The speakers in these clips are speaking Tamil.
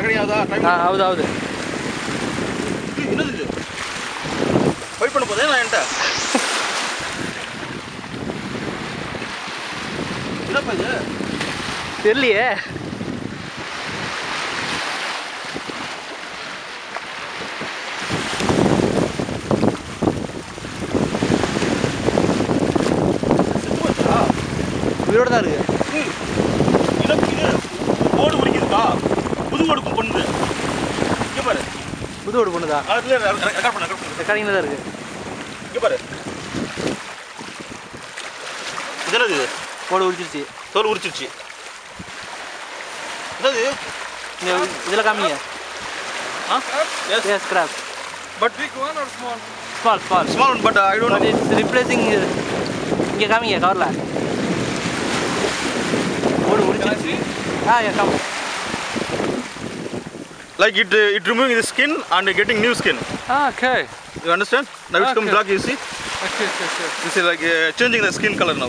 ரெக்கார்டிங் ஆகுதா டைம் ஆ ಹೌದು ಹೌದು என்னது இது வெயிட் பண்ண போதே நான் என்கிட்ட என்னப்பா இது தெரியலையே செத்து போச்சா உயிரோட தான் இருக்கு ம். இனப்பு இது ஓடு உரிக்குதுப்பா புது ஓடு பண்ணுது இங்கே பாரு புது ஓடு பொண்ணுதா அதுல ரெக்கார்ட் பண்ண ரெக்கார்ட் பண்ணு ரெக்கார்டிங்கில் தான் இருக்கு இங்கே பாரு இது என்னது இது? ஓடு உரிச்சிருச்சு தோல் உரிச்சிருச்சு என்னது இங்கே இதில் காமிங்க ah yes yes scrap but big one or small small small small one but I don't but no it's replacing இங்கே காமிங்க கவரில் ஓடு உரிச்சிருச்சு ah yeah come like it uh, it removing the skin and getting new skin Ah, okay. you understand now it's come Okay. black you see Okay, okay, okay. this is like uh, changing the skin color now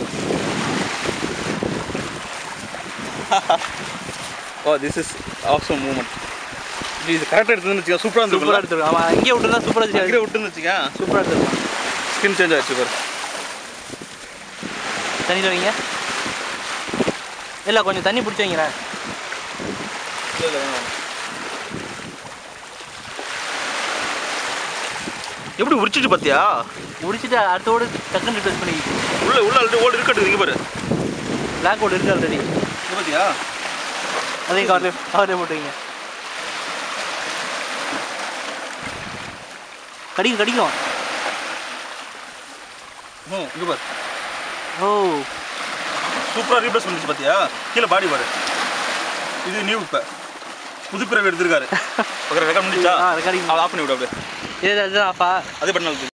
oh this is awesome movement இது கரெக்டாக எடுத்துன்னு வச்சுக்கோ சூப்பராக சூப்பராக இருந்துருக்குல்ல எடுத்துருக்கோம் அவன் இங்கே விட்டுருந்தா சூப்பராக அங்கே விட்டுன்னு வச்சுக்க சூப்பராக எடுத்துருக்கான் ஸ்கின் சேஞ்ச் ஆயிடுச்சு பாரு தண்ணியில் வைங்க இல்லை கொஞ்சம் தண்ணி பிடிச்சி வைங்கிறேன் எப்படி உரிச்சிட்டு பார்த்தியா உரிச்சிட்டு அடுத்தோடு டக்குன்னு ரிப்ளேஸ் பண்ணிக்கிட்டு உள்ள உள்ள ஆல்ரெடி ஓல்டு இருக்கட்டு இங்கே பாரு பிளாக் ஓடு இருக்கு ஆல்ரெடி இங்கே பார்த்தியா அதையும் கவர்லேயே கவர்லேயே போட்டு வைங்க கடிக்கும் கடிக்கும் ம் இங்கே பாரு ஓ சூப்பராக ரீப்ளேஸ் பண்ணிச்சு பார்த்தியா கீழே பாடி பாரு இது நியூ இப்போ புது பிறவி எடுத்திருக்காரு பக்கம் ரெக்கார்ட் முடிச்சா ஆ ரெக்கார்டிங் அதை ஆஃப் பண்ணி விடு அப்படியே இது இதுதான் ஆஃபா அதே பண்ணாலும்